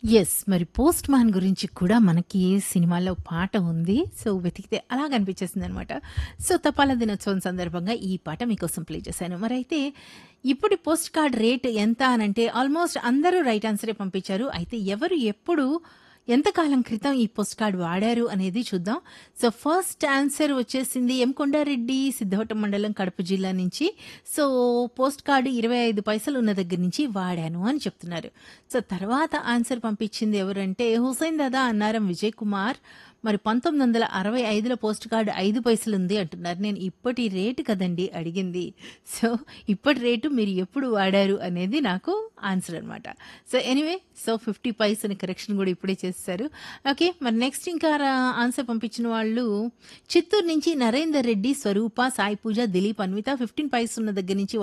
Yes. మరి 'post man' గురించి కూడా మనకి సినిమాలో పాట ఉంది. సో, వెతికితే అలాగ అనిపించేసిందనమాట. సో, తపాలా దినోత్సవం సందర్భంగా ఈ పాట మీకోసం ప్లే చేశాను. మరైతే ఇప్పటి పోస్ట్ కార్డ్ రేట్ ఎంత అనంటే ఆల్మోస్ట్ అందరూ రైట్ ఆన్సరే పంపించారు. అయితే ఎవరు ఎప్పుడు ఎంతకాలం క్రితం ఈ పోస్ట్ కార్డ్ వాడారు అనేది చూద్దాం. సో, ఫస్ట్ ఆన్సర్ వచ్చేసింది ఎం. కొండారెడ్డి సిద్ధవటం మండలం కడప జిల్లా నుంచి. సో, పోస్ట్ కార్డ్ 25 పైసలు ఉన్న దగ్గర నుంచి వాడాను అని చెప్తున్నారు. సో, తర్వాత ఆన్సర్ పంపించింది ఎవరంటే హుసైన్ దాదా అన్నారం విజయ్ కుమార్. మరి 1965లో పోస్ట్ కార్డ్ 5 పైసలుంది అంటున్నారు. నేను ఇప్పటి రేటు కదండీ అడిగింది. సో, ఇప్పటి రేటు మీరు ఎప్పుడు వాడారు అనేది నాకు ఆన్సర్ అనమాట. సో, ఎనీవే సో, 50 పైస్ అని కరెక్షన్ కూడా ఇప్పుడే చేసేసారు. ఓకే. మరి నెక్స్ట్ ఇంకా రా ఆన్సర్ పంపించిన వాళ్ళు చిత్తూరు నుంచి నరేందర్ రెడ్డి, స్వరూప, సాయి పూజ, దిలీప్, అన్విత 15 పైస్ ఉన్న దగ్గర నుంచి